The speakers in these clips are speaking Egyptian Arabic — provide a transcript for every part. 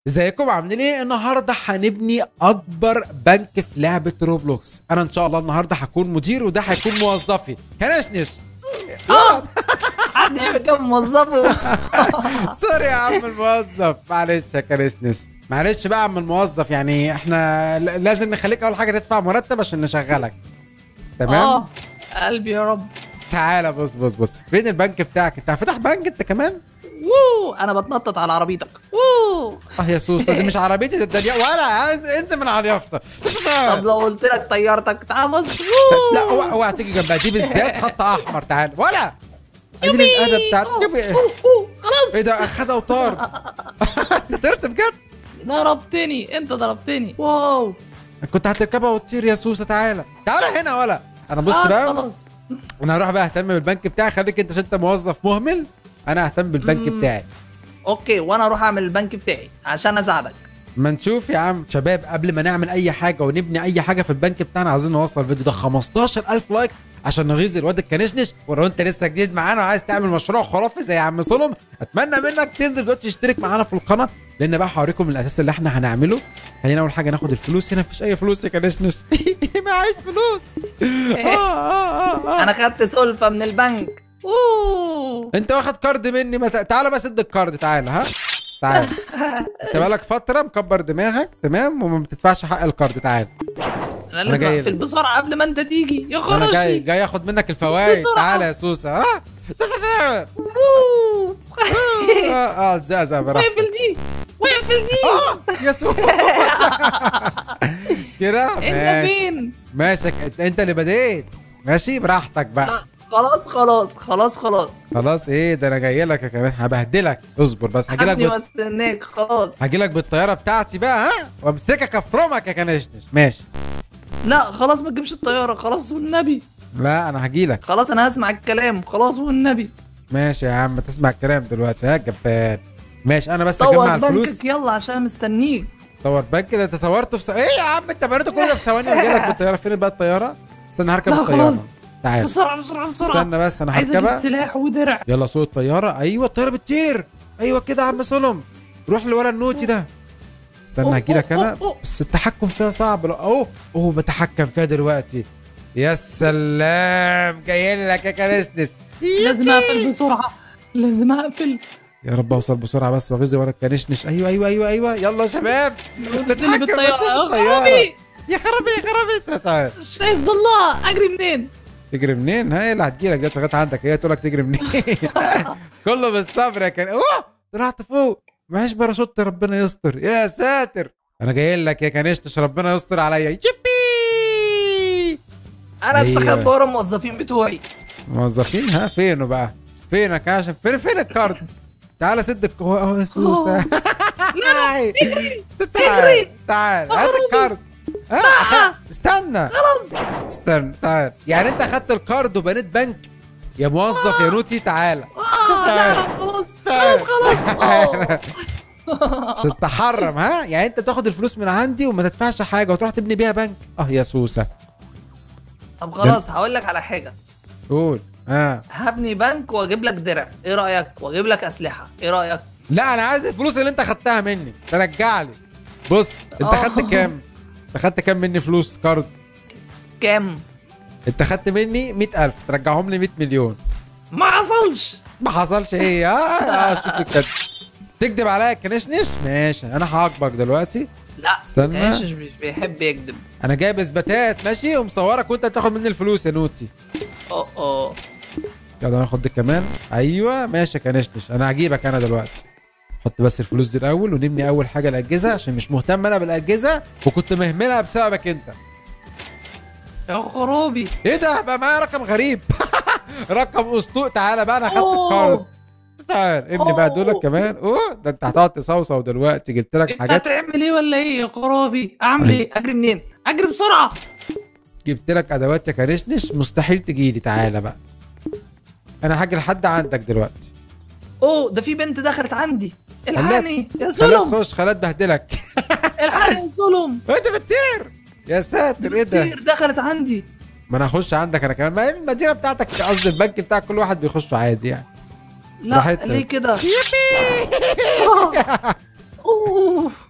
ازيكم عاملين ايه النهارده هنبني اكبر بنك في لعبه روبلوكس انا ان شاء الله النهارده هكون مدير وده هيكون موظفي كنشنش حد يعمل كام موظفه سوري يا عم الموظف معلش يا كنشنش معلش بقى يا عم الموظف يعني احنا ل- لازم نخليك اول حاجه تدفع مرتب عشان نشغلك تمام اه قلبي يا رب تعالى بص بص بص فين البنك بتاعك انت فاتح بنك انت كمان ووو انا بتنطط على عربيتك ووو اه يا سوسه دي مش عربيتي ده الدنيا ولا انزل من على اليافطه طب لو قلت لك طيارتك تعال بص لا اوعى اوعى تيجي جنبها دي بالذات خط احمر تعال ولا اديني الادب بتاعت يومي. أوه، أوه، خلاص ايه ده اخدها وطار انت طرت بجد ضربتني انت ضربتني واو كنت هتركبها وتطير يا سوسه تعالى تعالى هنا ولا انا بص خلاص بقى خلاص انا هروح بقى اهتم بالبنك بتاعي خليك انت عشان انت موظف مهمل انا اهتم بالبنك مم. بتاعي اوكي وانا اروح اعمل البنك بتاعي عشان اساعدك ما نشوف يا عم شباب قبل ما نعمل اي حاجه ونبني اي حاجه في البنك بتاعنا عايزين نوصل الفيديو ده 15000 لايك عشان نغيظ الواد الكنشنش ولو انت لسه جديد معانا وعايز تعمل مشروع خرافي زي عم سلم اتمنى منك تنزل دلوقتي تشترك معانا في القناه لان بقى هوريكم الاساس اللي احنا هنعمله خلينا اول حاجه ناخد الفلوس هنا مفيش اي فلوس يا كنشنش معيش فلوس آه آه آه آه. انا خدت سلفه من البنك اوه انت واخد كارد مني ما ت- تعالى بقى سد الكارد تعالى ها تعالى انت بقالك فتره مكبر دماغك تمام وما بتدفعش حق الكارد تعالى انا أنا لازم جاي اقفل بسرعه قبل ما انت تيجي يا انا جاي خراشي جاي اخد منك الفوائد بسرعة. تعالى يا سوسه ها أوه. اه اه زقزق براحتك واقفل دي واقفل دي آه، يا سوسه كده انت ماشي فين ماشي انت- انت اللي بديت ماشي براحتك بقى لا خلاص خلاص خلاص خلاص خلاص ايه ده انا جاي لك يا كمان هبهدلك اصبر بس هجي لك حبني بال... واستناك خلاص هجي لك بالطياره بتاعتي بقى ها وامسكك افرمك يا كنشنش ماشي لا خلاص ما تجيبش الطياره خلاص والنبي لا انا هجي لك خلاص انا هسمع الكلام خلاص والنبي ماشي يا عم تسمع الكلام دلوقتي ها جبان ماشي انا بس طور اجمع الفلوس بنكك يلا عشان مستنيك طور بنك ده انت طورته في س... ايه يا عم انت بنيته كل ده في ثواني وجاي لك بالطياره فين بقى الطياره استنى هركب لا، الطياره خلاص. تعال بسرعه بسرعه بسرعه استنى بس انا عايز اجيب هركبها سلاح ودرع يلا صوت طياره ايوه الطياره بتطير ايوه كده يا عم سلم روح لورا النوتي ده استنى أوه، هجي لك أوه، انا أوه، أوه. بس التحكم فيها صعب لا اوه اوه بتحكم فيها دلوقتي يا سلام جاي لك يا كنشنش لازم اقفل بسرعه لازم اقفل يا رب اوصل بسرعه بس واغزي ورا الكنشنش ايوه ايوه ايوه ايوه يلا يا شباب نزلني نتحكم بس بالطياره في يا الطياره خرابي يا خرابي يا خرابي تعال شايف ضلها اجري منين تجري منين؟ هاي اللي هتجيلك جت لغايه عندك هي تقول لك تجري منين؟ كله بالصبر يا كان اوه طلعت فوق معيش باراشوت ربنا يستر يا ساتر انا جاي لك يا كنشتش ربنا يستر عليا يبي انا أيوة. استخبى ورا الموظفين بتوعي موظفين ها فينه بقى؟ فينك عشان فين فين الكارد؟ تعالى سد الك- اهو اهو يا سوسه لا تعال تعال هات الكارد ها أخد- استنى خلاص استنى تعال يعني انت اخدت الكارد وبنيت بنك يا موظف يا نوتي تعالى آه، لا لا خلاص خلاص خلاص أوه. عشان تحرم ها يعني انت تاخد الفلوس من عندي وما تدفعش حاجه وتروح تبني بيها بنك اه يا سوسه طب خلاص هقول لك على حاجه قول اه هبني بنك واجيب لك درع ايه رايك واجيب لك اسلحه ايه رايك لا انا عايز الفلوس اللي انت خدتها مني ترجع لي بص انت آه. خدت كام انت خدت كام مني فلوس كارد كام انت خدت مني 100000 ترجعهم لي 100 مليون ما حصلش ما حصلش ايه اه, آه شوف الكد تكذب عليا يا كنشنش ماشي انا هعاقبك دلوقتي لا استنى. كاش مش بيحب يكذب انا جايب اثباتات ماشي ومصورك وانت تاخد مني الفلوس يا نوتي اه اه يلا ناخد دي كمان ايوه ماشي يا كنشنش انا هجيبك انا دلوقتي حط بس الفلوس دي الاول ونبني اول حاجه الاجهزه عشان مش مهتم انا بالاجهزه وكنت مهملها بسببك انت يا خرابي ايه ده بقى معايا رقم غريب رقم اسطوع تعالى بقى انا خدت أوه. الكارد تعال ابني بقى دول أوه. كمان اوه ده انت هتقعد تصوصو دلوقتي جبت لك انت حاجات هتعمل ايه ولا ايه يا خرابي اعمل ايه اجري منين اجري بسرعه جبت لك ادوات يا كنشنش مستحيل تجيلي تعالى بقى انا هاجي لحد عندك دلوقتي اوه ده في بنت دخلت عندي الحقني يا خلات سلم تخش خلات بهدلك الحقني يا سلم انت بتطير يا ساتر ايه ده كتير دخلت عندي ما انا هخش عندك انا كمان ما المدينه بتاعتك قصدي البنك بتاعك كل واحد بيخشه عادي يعني لا براحتك. ليه كده يبي آه. اوه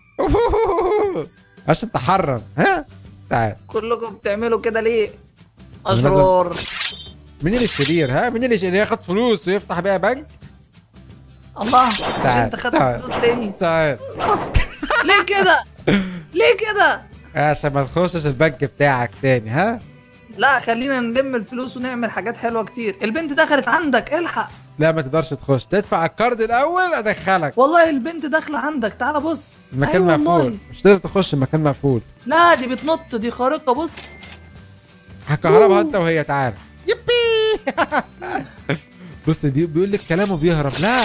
عشان تحرم ها تعال كلكم بتعملوا كده ليه لازم- اشرار مين اللي الشرير ها مين اللي اللي ياخد فلوس ويفتح بيها بنك الله تعال، انت خدت تعال. فلوس تاني تعال ليه كده ليه كده عشان ما تخشش البنك بتاعك تاني ها لا خلينا نلم الفلوس ونعمل حاجات حلوه كتير البنت دخلت عندك الحق لا ما تقدرش تخش تدفع الكارد الاول ادخلك والله البنت داخله عندك تعال بص المكان أيوة مقفول والله. مش تقدر تخش المكان مقفول لا دي بتنط دي خارقه بص هكهربها انت وهي تعال يبي بص بي- بيقول لك كلام وبيهرب لا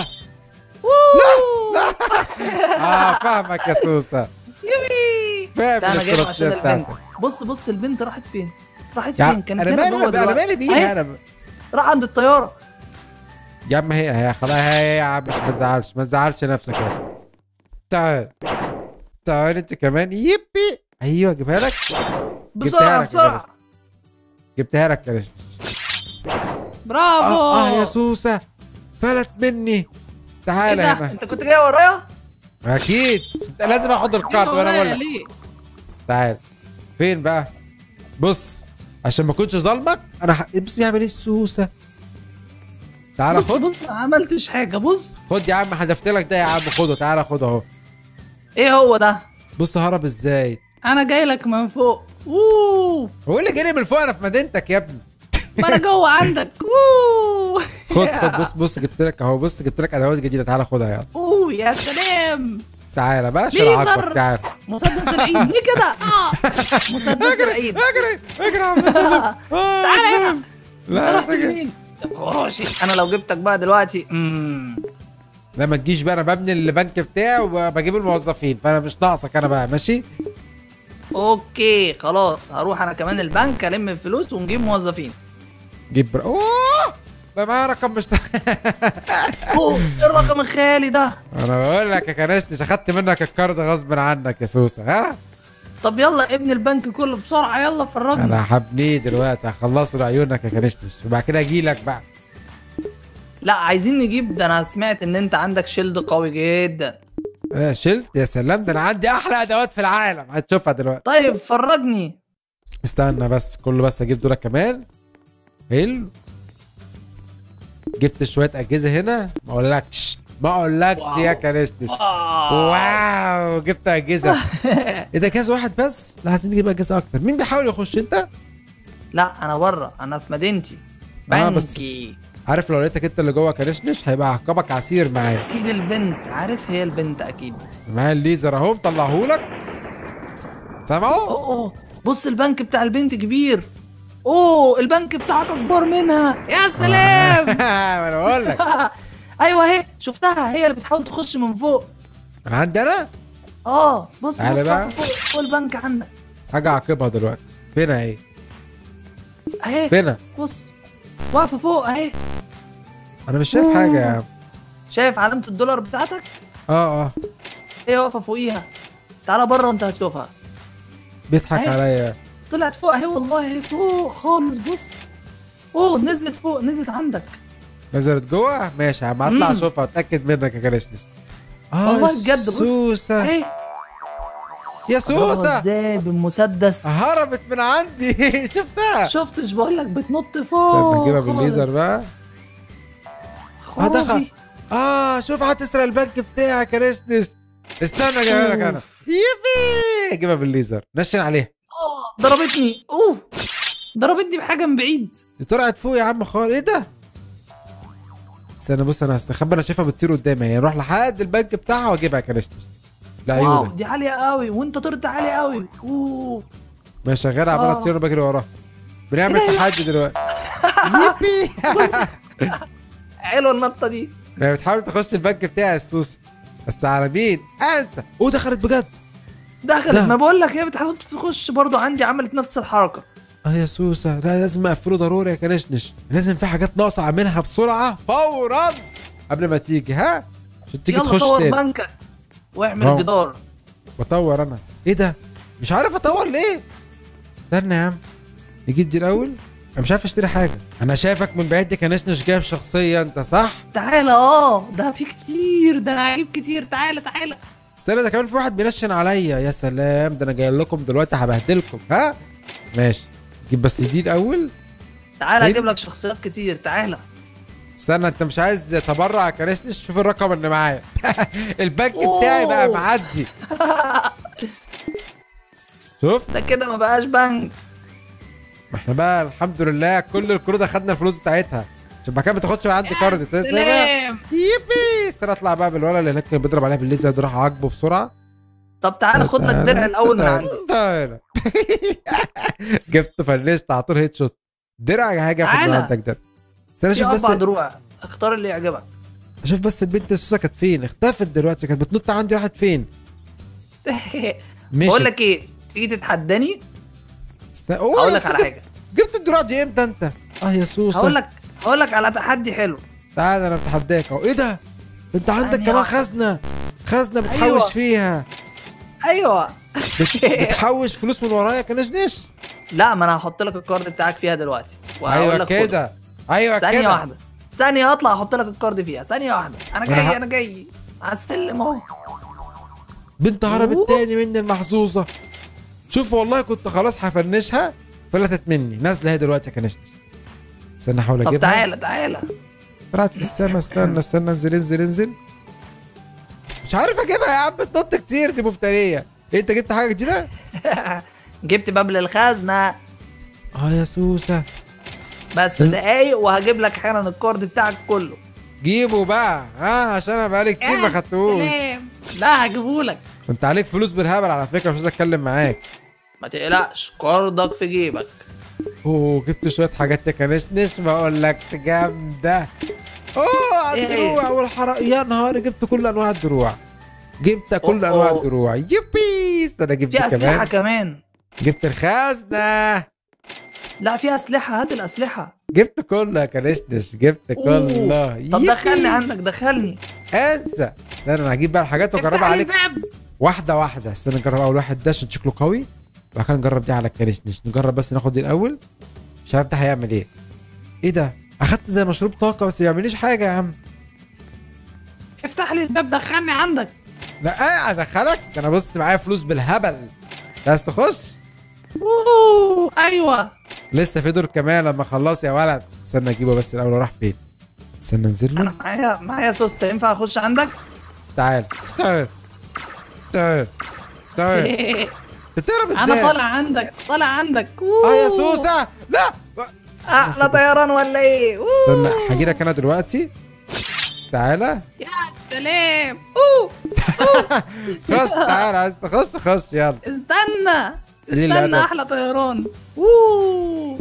لا اه فاهمك يا سوسه يبي فاهم لا انا جايب عشان الاستراتيجيه البنت بتاعتك بص بص البنت راحت فين راحت يا فين كانت انا هنا مالي جوه انا دلوقتي. مالي بيها أهي، انا راح عند الطياره يا عم هي هي خلاص هي يا عم مش ما تزعلش ما تزعلش نفسك اهو تعال تعال انت كمان يبي ايوه اجيبها لك بسرعه لك يا بسرعه جبتها لك يا رشد. برافو اه, آه يا سوسه فلت مني ايه تعال ده هنا انت كنت جاي ورايا اكيد انت لازم اخد الكارت جاي وانا ورايا بقول لك ليه تعال فين بقى بص عشان ما كنتش ظالمك انا ح... بص بيعمل ايه السوسه تعال بص خد بص ما عملتش حاجه بص خد يا عم حذفت لك ده يا عم خده تعال خد اهو ايه هو ده بص هرب ازاي انا جاي لك من فوق اوه هو إيه اللي جري من فوق انا في مدينتك يا ابني ما انا جوه عندك اوه خد خد بص بص جبت لك اهو بص جبت لك ادوات جديده تعال خدها يلا اوه يا سلام تعال بقى عشان ليزر. اعاقبك تعال مسدس العيد ليه كده اه مسدس العيد اجري اجري يا عم سلم آه، تعال هنا سلم. لا رحت مش هجري. فين يا خراشي انا لو جبتك بقى دلوقتي امم لا ما تجيش بقى انا ببني البنك بتاعي وبجيب الموظفين فانا مش ناقصك انا بقى ماشي اوكي خلاص هروح انا كمان البنك الم الفلوس ونجيب موظفين جيب بر... اوه ده معايا رقم مش اوه ايه الرقم الخيالي ده انا بقول لك يا كنشتش اخدت منك الكارد غصب عنك يا سوسه ها طب يلا ابني البنك كله بسرعه يلا فرجني انا هبنيه دلوقتي هخلصه لعيونك يا كنشتش وبعد كده اجي لك بقى لا عايزين نجيب ده انا سمعت ان انت عندك شيلد قوي جدا آه شلت يا سلام ده انا عندي احلى ادوات في العالم هتشوفها دلوقتي طيب فرجني استنى بس كله بس اجيب دولك كمان حلو جبت شويه اجهزه هنا ما اقولكش ما اقولكش واو. يا كنشتش واو واو جبت اجهزه ايه ده جهاز واحد بس لا عايزين نجيب اجهزه اكتر مين بيحاول يخش انت لا انا بره انا في مدينتي آه، بس- بنكي عارف لو لقيتك انت اللي جوه كنشنش هيبقى عقابك عسير معايا اكيد البنت عارف هي البنت اكيد معايا الليزر اهو مطلعهولك سامعه اوه أوه. بص البنك بتاع البنت كبير اوه البنك بتاعك اكبر منها يا سلام ما انا بقول لك ايوه اهي شفتها هي اللي بتحاول تخش من فوق انا عندي انا اه بص تعالى بص بقى. واقفة فوق فوق البنك عندك حاجه اعاقبها دلوقتي فين اهي اهي فين بص واقفه فوق اهي انا مش شايف حاجه يا عم شايف علامه الدولار بتاعتك اه اه هي واقفه فوقيها تعالى بره وانت هتشوفها بيضحك أهي. عليا طلعت فوق اهي والله اهي فوق خالص بص اوه نزلت فوق نزلت عندك نزلت جوه ماشي يا عم هطلع مم. اشوفها اتاكد منك يا كنشنش اه والله بجد بص. سوسه اهي يا أضربها سوسه ازاي بالمسدس هربت من عندي شفتها شفتش بقول لك بتنط فوق استنى نجيبها خالص. بالليزر بقى اه دخل خرافي. اه شوف هتسرق البنك بتاعك يا كنشنش استنى اجيبها لك انا أوف. يبي اجيبها بالليزر نشن عليها اه ضربتني اوه ضربتني بحاجه من بعيد دي طلعت فوق يا عم خالص ايه ده استنى بص انا هستخبى انا شايفها بتطير قدامي هي نروح لحد البنك بتاعها واجيبها يا كنشنش واو لعيونك دي عاليه قوي وانت طرت عاليه قوي اوه ما شغاله عماله آه. تطير وانا بجري وراها بنعمل إيه ده؟ تحدي دلوقتي يبي حلوه النطه دي هي بتحاول تخش البنك بتاعي السوسي بس على مين انسى ودخلت بجد دخلت ده. ما بقول لك هي بتحاول تخش برضو عندي عملت نفس الحركه اه يا سوسه لا لازم اقفله ضروري يا كنشنش لازم في حاجات ناقصه اعملها بسرعه فورا قبل ما تيجي ها عشان تيجي يلا تخش طور تاني بنكك واعمل أهو. جدار بطور انا ايه ده مش عارف اطور ليه استنى يا عم نجيب دي الاول انا مش عارف اشتري حاجه انا شايفك من بعيد دي كنشنش جايب شخصيه انت صح تعالى اه ده في كتير ده انا هجيب كتير تعالى تعالى استنى ده كمان في واحد بينشن عليا يا سلام ده انا جاي لكم دلوقتي هبهدلكم ها ماشي جيب بس دي الاول تعالى إيه؟ اجيب لك شخصيات كتير تعالى استنى انت مش عايز تبرع يا كنشنش شوف الرقم اللي معايا البنك أوه. بتاعي بقى معدي شوف ده كده ما بقاش بنك ما احنا بقى الحمد لله كل الكروت اخدنا الفلوس بتاعتها عشان بعد كده ما تاخدش من عندي كارد تنسى بقى سلام يبي استنى اطلع بقى بالولا اللي هناك كان بيضرب عليها بالليزر ده راح عاجبه بسرعه طب تعالى خد لك درع الاول من عندي تعالى جبت فنشت على طول هيد شوت درع هاجي اخد من تعالى. عندك درع استنى في اشوف بس اربع دروع اختار اللي يعجبك اشوف بس البنت السوسه كانت فين اختفت دلوقتي كانت بتنط عندي راحت فين مشيت بقول لك ايه تيجي تتحداني است- أوه، هقول يا لك على سيدي، حاجه جبت الدراع دي امتى انت اه يا سوسه هقول لك هقول لك على تحدي حلو تعالى انا بتحداك اهو ايه ده ده انت عندك ثانية كمان واحدة. خزنه خزنه بتحوش أيوة. فيها ايوه بت- بتحوش فلوس من ورايا كنشنش لا ما انا هحط لك الكارد بتاعك فيها دلوقتي وهقول ايوه لك خد. كده ايوه ثانيه كده واحده ثانيه اطلع احط لك الكارد فيها ثانيه واحده انا وأنا جاي ه- انا جاي على السلم اهو بنت هربت أوه. تاني مني المحظوظه شوف والله كنت خلاص هفنشها فلتت مني نازله هي دلوقتي يا كنشنش استنى احاول طب اجيبها تعالى تعالى طلعت في السما استنى استنى انزل انزل انزل مش عارف اجيبها يا عم بتنط كتير دي مفتريه إيه، انت جبت حاجه جديده جبت باب للخزنه اه يا سوسه بس دقايق وهجيب لك حالا الكارد بتاعك كله جيبه بقى ها عشان انا بقالي كتير ما خدتهوش سلام. لا هجيبهولك انت عليك فلوس بالهبل على فكره مش عايز اتكلم معاك ما تقلقش كاردك في جيبك اوه جبت شويه حاجات يا كنشنش بقول لك جامده اوه على إيه؟ الدروع والحرق يا نهاري جبت كل انواع الدروع جبت كل أوه. انواع الدروع يبي انا جبت في اسلحه كمان كمان جبت الخزنه لا في اسلحه هات الاسلحه جبت كله يا كنشنش جبت أوه. كله طب يبي. دخلني عندك دخلني انسى استنى انا هجيب بقى الحاجات واجربها افتح لي عليك الباب واحده واحده استنى نجرب اول واحد ده عشان شكله قوي وبعد كده نجرب دي على الكنشنش نجرب بس ناخد دي الاول مش عارف ده هيعمل ايه ايه ده اخدت زي مشروب طاقه بس ما يعمليش حاجه يا عم افتح لي الباب دخلني عندك لا آه، ادخلك ده انا بص معايا فلوس بالهبل أنت عايز تخش اوه ايوه لسه في دور كمان لما اخلص يا ولد استنى اجيبه بس الاول راح فين استنى انزل انا له معايا معايا سوسته ينفع اخش عندك تعال تعال تعال تعال تتهرب ازاي انا طالع عندك طالع عندك اه يا أوه. سوسه لا احلى طيران ولا ايه أوه. استنى هاجي لك انا دلوقتي تعالى يا سلام اوه خش تعالى عايز تخش خش يلا استنى ليه لا استنى ده؟ احلى طيران اوه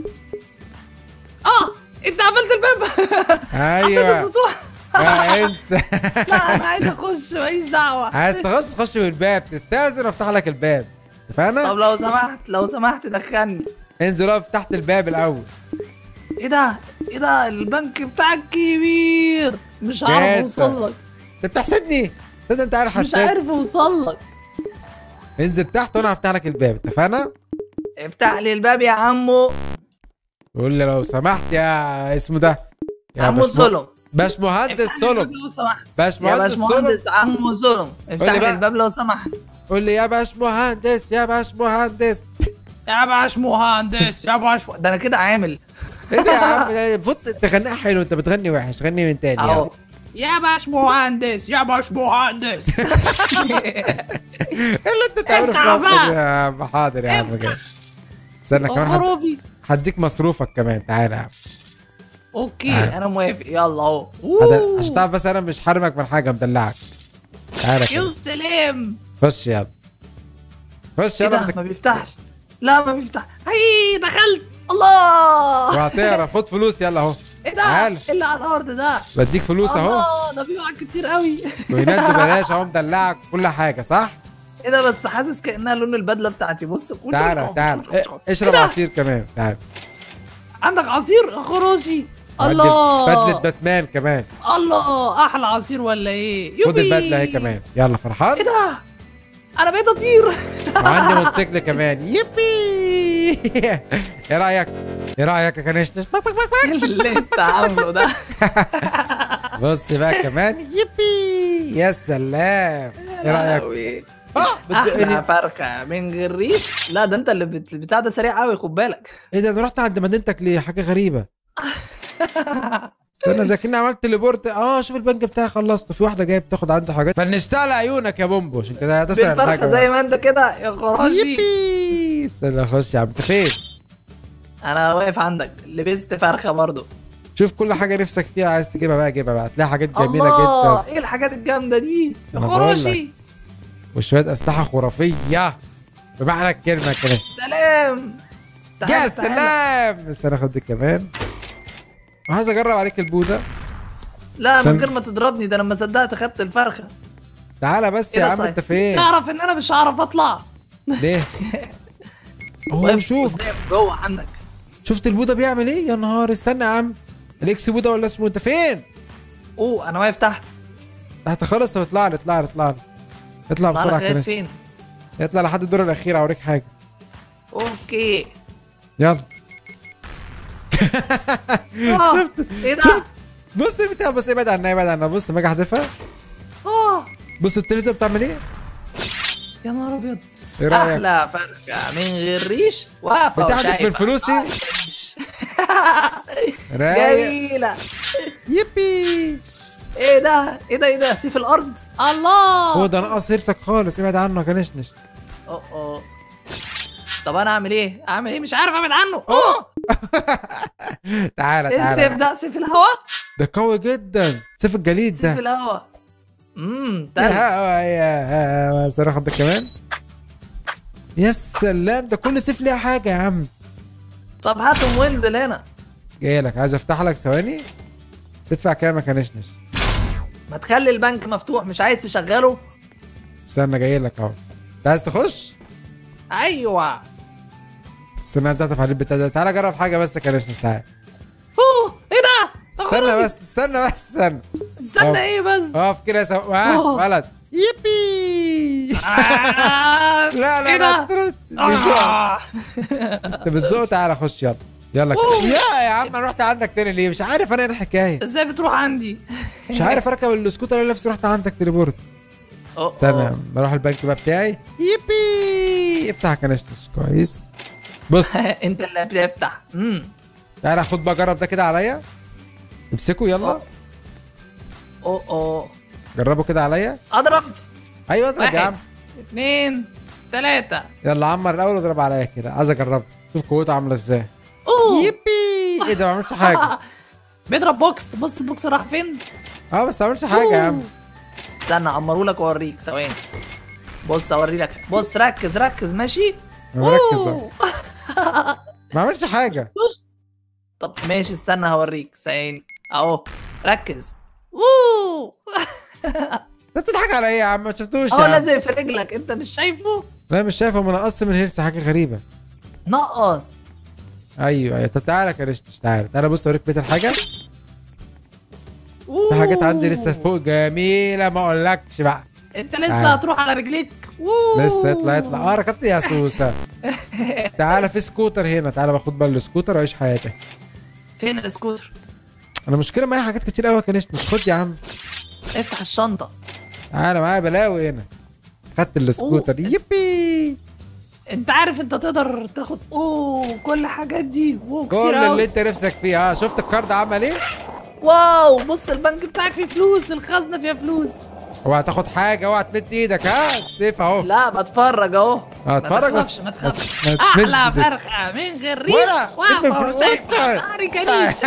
اه انت قفلت الباب قفلت ايوه السطوح آه، انسى لا انا عايز اخش ماليش دعوه عايز تخش خش من الباب تستاذن افتح لك الباب طب اتفقنا لو سمحت لو سمحت دخلني انزل اقف تحت الباب الاول ايه ده ايه ده البنك بتاعك كبير مش عارف جاتا. اوصل لك انت بتحسدني تصدق انت عارف مش حسيت عارف اوصل لك انزل تحت وانا هفتح لك الباب اتفقنا افتح لي الباب يا عمو قول لي لو سمحت يا اسمه ده يا عمو باشمه- سلم باشمهندس افتح لي الباب سلم لو سمحت يا باشمهندس سلم باشمهندس عمو سلم افتح لي لي بقى. الباب لو سمحت قول لي يا باشمهندس يا باشمهندس يا باش مهندس يا باش ده انا كده عامل ايه ده يا عم ده المفروض تغنيها حلو انت بتغني وحش غني من تاني يلا. اهو يا باش مهندس يا باش مهندس ايه اللي انت تعمله في افتح نفسك بقى. يا عم حاضر يا عم افتح. كده استنى كمان هد- خروبي هديك مصروفك كمان تعالى يا عم اوكي آه. انا موافق يلا اهو هذا أوه. عشان تعرف بس انا مش حارمك من حاجه مدلعك تعالى كده يا سلام خش يلا خش ايه يلا ده بدك- ما بيفتحش لا ما بيفتح هي دخلت الله وهتعرف خد فلوس يلا اهو ايه ده تعال. إيه اللي على الارض ده بديك فلوس اهو الله ده بيقع كتير قوي وينزل بلاش اهو مدلعك كل حاجه صح ايه ده بس حاسس كانها لون البدله بتاعتي بص كل تعالى تعالى إيه، اشرب إيه ده؟ عصير كمان تعالى عندك عصير خروجي وعندي الله بدله باتمان كمان الله احلى عصير ولا ايه خد يوبي. البدله اهي كمان يلا فرحان ايه ده انا بقيت اطير وعندي موتوسيكل كمان يبي ايه رايك ايه رايك يا كنشتش بك بك بك بك. اللي انت عامله ده بص بقى كمان يبي يا سلام ايه رايك لهوي. اه احلى بتزقني فرخه من غير ريش لا ده انت اللي بت- البتاع ده سريع قوي خد بالك ايه ده انا رحت عند مدينتك ليه حاجه غريبه استنى زي كاني عملت تليبورت اه شوف البنك بتاعي خلصته في واحده جايه بتاخد عندي حاجات فنشتها على عيونك يا بومبو عشان كده هتسرق بالفرخه الحاجه زي ما انت كده يا خراشي يبي استنى اخش يا عم انت فين انا واقف عندك لبست فرخه برضو شوف كل حاجه نفسك فيها عايز تجيبها بقى جيبها بقى هتلاقي حاجات جميله الله جدا ايه الحاجات الجامده دي يا أنا بقول خراشي وشويه اسلحه خرافيه بمعنى الكلمه كمان سلام يا تعال، تعال. سلام استنى اخد دي كمان عايز اجرب عليك البوده لا استنى. من غير ما تضربني ده انا ما صدقت خدت الفرخه تعالى بس إيه يا ده عم صحيح؟ انت فين تعرف ان انا مش هعرف اطلع ليه هو واقف شوف قدام جوه عندك شفت البوده بيعمل ايه يا نهار استنى يا عم الاكس بوده ولا اسمه انت فين اوه انا واقف تحت تحت خالص طب اطلع لي اطلع لي اطلع لي اطلع اطلع بسرعه لغايه كده فين اطلع لحد الدور الاخير اوريك حاجه اوكي يلا اه ايه ده بص البتاع بص ابعد عنها ابعد عنها بص لما اجي احذفها اه بص التليزر بتعمل ايه يا نهار ابيض ايه رايك احلى فرخه من غير ريش واقفه بتحدف وشايفة. بالفلوس دي؟ آه. رايق جميله يبي ايه ده ايه ده ايه ده سيف الارض الله هو ده نقص هرسك خالص ابعد عنه يا كنشنش اوه اوه طب انا اعمل ايه اعمل ايه مش عارف ابعد عنه اوه تعالى ايه السيف تعالى ده سيف الهواء ده قوي جدا سيف الجليد سيف ده الهواء امم يا تلج هوا يا هوا صراحة ده كمان يا سلام ده كل سيف ليها حاجة يا عم طب هاتهم وانزل هنا جاي لك عايز افتح لك ثواني تدفع كام يا كنشنش ما تخلي البنك مفتوح مش عايز تشغله استنى جاي لك اهو انت عايز تخش ايوه استنى عايز اعطف على البتاع ده تعالى جرب حاجة بس يا كنشنش تعالى اوه ايه ده استنى بس استنى بس استنى استنى أوه. ايه بس اقف كده سو... ها أوه. ولد يبي آه، لا لا إيه لا ده؟ انت بتزق آه. انت بتزق تعالى خش يلا يلا كده. أوه. يا يا عم انا رحت عندك تاني ليه مش عارف انا ايه الحكايه ازاي بتروح عندي مش عارف اركب السكوتر الاقي نفسي رحت عندك تليبورت أوه، استنى أوه. بروح البنك بقى بتاعي يبي افتح كنشنش كويس بص انت اللي بتفتح امم تعالى خد بقى جرب ده كده عليا امسكه يلا أوه. اوه اوه جربه كده عليا اضرب ايوه اضرب يا واحد. عم اثنين ثلاثة يلا عمر الاول واضرب عليا كده عايز اجربه شوف قوته عامله ازاي اوه يبي ايه ده ما عملش حاجه بيضرب بوكس بص البوكس راح فين اه بس ما عملش حاجه يا عم أوه. استنى اعمره لك واوريك ثواني بص اوري لك بص ركز ركز ماشي انا مركز أهو. أوه. ما عملش حاجه بص طب ماشي استنى هوريك ثواني اهو ركز اوه انت بتضحك على ايه يا عم ما شفتوش اهو يا عم لازق في رجلك انت مش شايفه لا مش شايفه ما نقصت من هيرس حاجه غريبه نقص ايوه ايوه طب تعالى كرشتش تعالى تعالى بص اوريك بيت الحاجه في أوه. حاجات عندي لسه فوق جميله ما اقولكش بقى انت لسه تعال. هتروح على رجليك أوه. لسه يطلع يطلع اه ركبت يا سوسه تعالى في سكوتر هنا تعالى باخد بقى السكوتر واعيش حياتك فين السكوتر انا مشكله معايا حاجات كتير قوي كنشتش خد يا عم افتح الشنطة تعالى معايا بلاوي هنا خدت السكوتر يبي انت عارف انت تقدر تاخد اوه كل الحاجات دي اوه كل كتير اللي قوي انت نفسك فيه اه شفت الكارد عمل ايه واو بص البنك بتاعك فيه فلوس الخزنة فيها فلوس اوعى تاخد حاجه اوعى تمد ايدك ها سيف اهو لا بتفرج اهو اه، اتفرج ما بس. تخافش ما تخافش ما تمدش احلى ايدك. فرخة من غير ريش ولا واقفة ابن فلوس. وشايفة وانت. شعري كنيش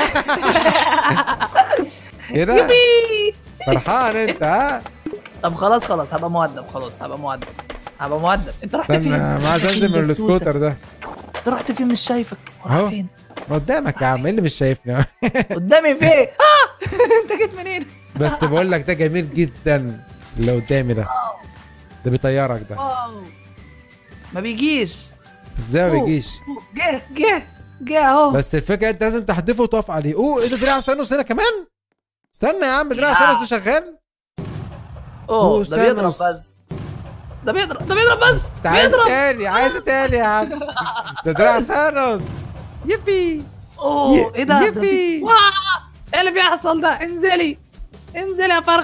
كده يبي. فرحان انت ها طب خلاص خلاص هبقى مؤدب خلاص هبقى مؤدب هبقى مؤدب انت رحت استنى فين ما عايز انزل من السوسة. السكوتر ده انت رحت فين مش شايفك اهو. راح فين قدامك يا عم ايه اللي مش شايفني قدامي فين اه انت جيت منين بس بقول لك ده جميل جدا اللي قدامي ده ده بيطيرك ده واو ما بيجيش ازاي ما أوه. بيجيش جه جه جه اهو بس الفكره انت لازم تحدفه وتقف عليه اوه ايه ده دراع سانوس هنا كمان استنى يا عم دراع يا. سانوس ده شغال اوه أوه، ده بيضرب سانوس. بس ده بيضرب ده بيضرب بس انت عايز بيضرب تاني عايز تاني يا عم ده دراع ثانوس يبي اوه ي- ايه ده ده يبي. في- واو ايه اللي بيحصل ده انزلي انزلي يا فرخه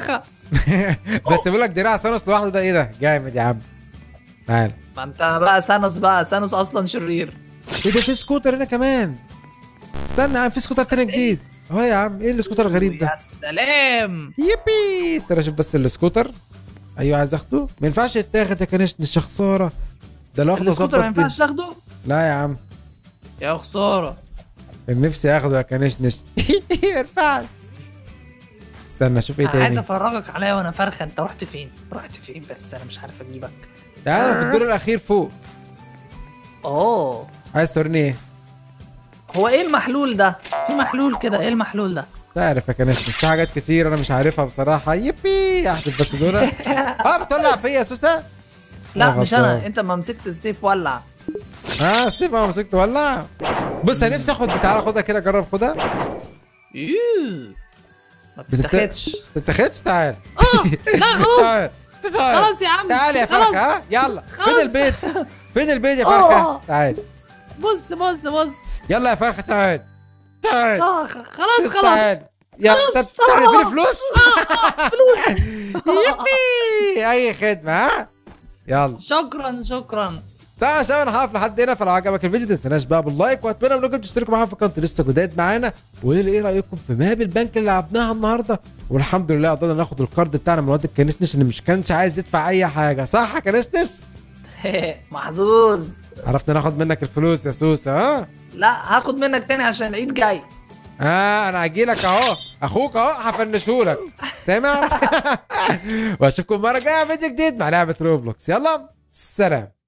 بس بيقول لك دراع سانوس لوحده ده ايه ده جامد يا عم تعال ما انت بقى سانوس بقى سانوس اصلا شرير ايه ده في سكوتر هنا كمان استنى يا عم في سكوتر تاني جديد اهو يا عم ايه السكوتر الغريب ده يا سلام يبي استنى اشوف بس السكوتر ايوه عايز اخده ما ينفعش يتاخد يا كنشنش خساره ده لو اخده السكوتر ما ظبط ينفعش تاخده لا يا عم يا خساره كان نفسي اخده يا كنشنش ما ينفعش استنى اشوف ايه انا عايز تاني افرجك عليا وانا فرخه انت رحت فين رحت فين بس انا مش عارف اجيبك تعالى في الدور الاخير فوق اوه عايز توريني ايه هو ايه المحلول ده في محلول كده ايه المحلول ده تعرف يا كنشنش في حاجات كتير انا مش عارفها بصراحه يبي احسب بس دول اه بتولع فيا يا سوسه لا آه، مش غلطان. انا انت ما مسكت السيف ولع اه السيف انا مسكت ولع بص انا نفسي اخد دي تعالى خدها كده جرب خدها يوه. ما بتت- بتتاخدش ما تتاخدش تعال اه لا اوف تعال تعال خلاص يا عم تعال يا خلاص. فرخه ها يلا فين خلاص. البيت فين البيت يا أوه. فرخه تعال بص بص بص يلا يا فرخه تعال تعال اه خ- خلاص خلاص تعال يلا خلاص. طب تعال فين آه. الفلوس فلوس يبي اي خدمه ها يلا شكرا شكرا تعالى يا شباب انا هقف لحد هنا فلو عجبك الفيديو ما تنسناش بقى باللايك واتمنى انكم تشتركوا معانا في القناه لسه جداد معانا وايه ايه رايكم في ماب البنك اللي لعبناها النهارده والحمد لله قدرنا ناخد الكارد بتاعنا من الواد الكنشنش اللي مش كانش عايز يدفع اي حاجه صح يا كنشنش محظوظ عرفنا ناخد منك الفلوس يا سوسه ها لا هاخد منك تاني عشان العيد جاي اه انا هجي لك اهو اخوك اهو هفنشهولك سامع واشوفكم المره الجايه في فيديو جديد مع لعبه روبلوكس يلا سلام